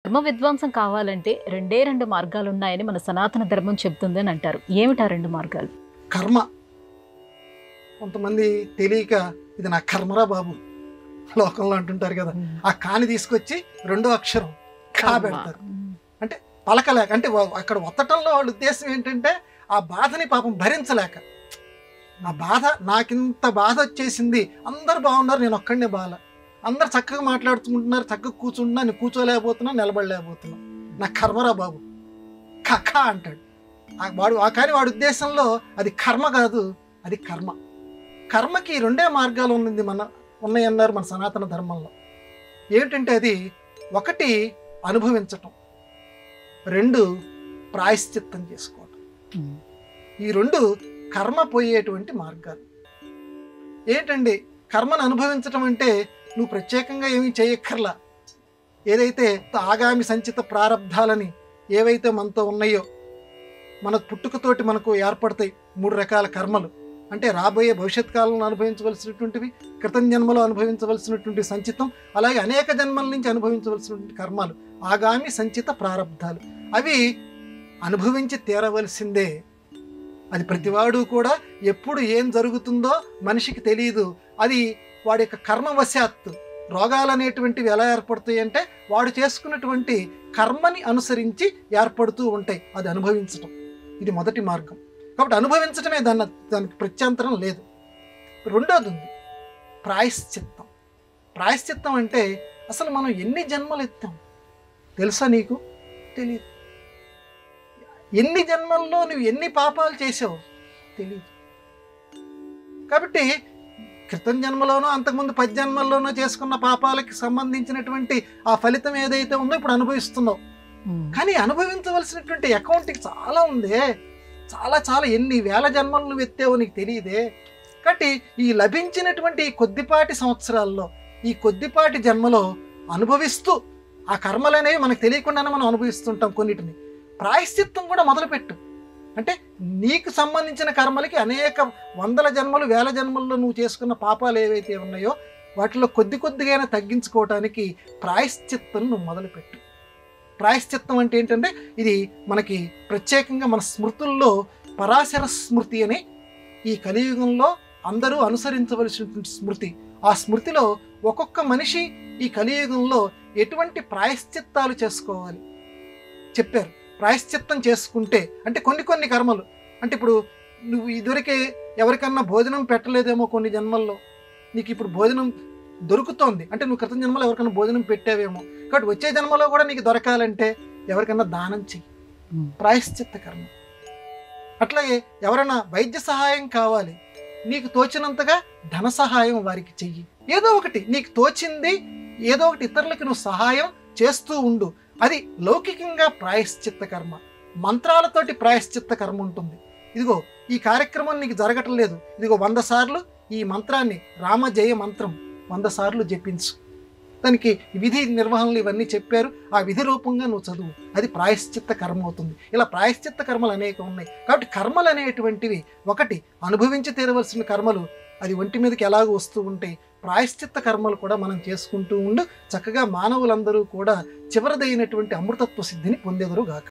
ధర్మ విధ్వంసం కావాలంటే రెండే రెండు మార్గాలు ఉన్నాయని మన సనాతన ధర్మం చెబుతుంది అని అంటారు ఏమిటా రెండు మార్గాలు కర్మ కొంతమంది తెలియక ఇది నా కర్మరా బాబు లోకంలో అంటుంటారు కదా ఆ కాని తీసుకొచ్చి రెండో అక్షరం కా పెడతారు పలకలేక అంటే వా- అక్కడ ఒత్తటంలో వాళ్ళ ఉద్దేశం ఏంటంటే ఆ బాధని పాపం భరించలేక ఆ బాధ నాకింత బాధ వచ్చేసింది అందరు బాగున్నారు నేను ఒక్కడనే బాధ అందరు చక్కగా మాట్లాడుతుంటున్నారు చక్కగా కూర్చుంటున్నా నేను కూర్చోలేకపోతున్నా నిలబడలేకపోతున్నా నా కర్మరా బాబు కక్క అంటాడు ఆ వాడు ఆ కానీ వాడి ఉద్దేశంలో అది కర్మ కాదు అది కర్మ కర్మకి రెండే మార్గాలు ఉన్నది మన ఉన్నాయన్నారు మన సనాతన ధర్మంలో ఏమిటంటే అది ఒకటి అనుభవించటం రెండు ప్రాయశ్చిత్తం చేసుకోవటం ఈ రెండు కర్మ పోయేటువంటి మార్గాలు ఏంటండి కర్మను అనుభవించటం అంటే నువ్వు ప్రత్యేకంగా ఏమీ చేయక్కర్లా ఏదైతే ఆగామి సంచిత ప్రారంధాలని ఏవైతే మనతో ఉన్నాయో మన పుట్టుకతోటి మనకు ఏర్పడతాయి మూడు రకాల కర్మలు అంటే రాబోయే భవిష్యత్ కాలంలో అనుభవించవలసినటువంటివి క్రితం జన్మలో అనుభవించవలసినటువంటి సంచితం అలాగే అనేక జన్మల నుంచి అనుభవించవలసినటువంటి కర్మాలు ఆగామి సంచిత ప్రారంధాలు అవి అనుభవించి తీరవలసిందే అది ప్రతివాడు కూడా ఎప్పుడు ఏం జరుగుతుందో మనిషికి తెలియదు అది వాడి యొక్క కర్మవశాత్తు రోగాలు అనేటువంటివి ఎలా ఏర్పడతాయి అంటే వాడు చేసుకున్నటువంటి కర్మని అనుసరించి ఏర్పడుతూ ఉంటాయి అది అనుభవించటం ఇది మొదటి మార్గం కాబట్టి అనుభవించటమే దాన్ని దానికి ప్రత్యంతరం లేదు రెండోది ఉంది ప్రాయశ్చిత్తం ప్రాయశ్చిత్తం అంటే అసలు మనం ఎన్ని జన్మలు ఎత్తాం తెలుసా నీకు తెలియదు ఎన్ని జన్మల్లో నువ్వు ఎన్ని పాపాలు చేసావు తెలియదు కాబట్టి క్రితం జన్మలోనో అంతకుముందు పది జన్మల్లోనో చేసుకున్న పాపాలకి సంబంధించినటువంటి ఆ ఫలితం ఏదైతే ఉందో ఇప్పుడు అనుభవిస్తున్నావు కానీ అనుభవించవలసినటువంటి అకౌంట్కి చాలా ఉందే చాలా చాలా ఎన్ని వేల జన్మలు నువ్వు ఎత్తావో నీకు తెలియదే కాబట్టి ఈ లభించినటువంటి ఈ కొద్దిపాటి సంవత్సరాల్లో ఈ కొద్దిపాటి జన్మలో అనుభవిస్తూ ఆ కర్మలు అనేవి మనకు తెలియకుండానే మనం అనుభవిస్తుంటాం కొన్నిటిని ప్రాయశ్చిత్తం కూడా మొదలుపెట్టు అంటే నీకు సంబంధించిన కర్మలకి అనేక వందల జన్మలు వేల జన్మల్లో నువ్వు చేసుకున్న పాపాలు ఏవైతే ఉన్నాయో వాటిలో కొద్ది కొద్దిగా తగ్గించుకోవటానికి ప్రాయశ్చిత్తం నువ్వు మొదలుపెట్టు ప్రాయశ్చిత్తం అంటే ఏంటంటే ఇది మనకి ప్రత్యేకంగా మన స్మృతుల్లో పరాశర స్మృతి అని ఈ కలియుగంలో అందరూ అనుసరించవలసినటువంటి స్మృతి ఆ స్మృతిలో ఒక్కొక్క మనిషి ఈ కలియుగంలో ఎటువంటి ప్రాయశ్చిత్తాలు చేసుకోవాలి చెప్పారు ప్రాయశ్చిత్తం చేసుకుంటే అంటే కొన్ని కొన్ని కర్మలు అంటే ఇప్పుడు నువ్వు ఇదివరకే ఎవరికన్నా భోజనం పెట్టలేదేమో కొన్ని జన్మల్లో నీకు ఇప్పుడు భోజనం దొరుకుతోంది అంటే నువ్వు క్రితం జన్మలో ఎవరికైనా భోజనం పెట్టావేమో కాబట్టి వచ్చే జన్మలో కూడా నీకు దొరకాలంటే ఎవరికన్నా దానం చెయ్యి ప్రాయశ్చిత్త కర్మ అట్లాగే ఎవరైనా వైద్య సహాయం కావాలి నీకు తోచినంతగా ధన సహాయం వారికి చెయ్యి ఏదో ఒకటి నీకు తోచింది ఏదో ఒకటి ఇతరులకు నువ్వు సహాయం చేస్తూ ఉండు అది లౌకికంగా ప్రాయశ్చిత్త కర్మ మంత్రాలతోటి ప్రాయశ్చిత్త కర్మ ఉంటుంది ఇదిగో ఈ కార్యక్రమం నీకు జరగటం లేదు ఇదిగో వంద సార్లు ఈ మంత్రాన్ని రామ జయ మంత్రం వంద సార్లు జపించు దానికి విధి నిర్వహణలు ఇవన్నీ చెప్పారు ఆ విధి రూపంగా నువ్వు చదువు అది ప్రాయశ్చిత్త కర్మ అవుతుంది ఇలా ప్రాయశ్చిత్త కర్మలు అనేక ఉన్నాయి కాబట్టి కర్మలు అనేటువంటివి ఒకటి అనుభవించి తీరవలసిన కర్మలు అది ఒంటి మీదకి ఎలాగో వస్తూ ఉంటాయి ప్రాయశ్చిత్త కర్మలు కూడా మనం చేసుకుంటూ ఉండు చక్కగా మానవులందరూ కూడా చివరిదైనటువంటి అమృతత్వ సిద్ధిని పొందెదరు గాక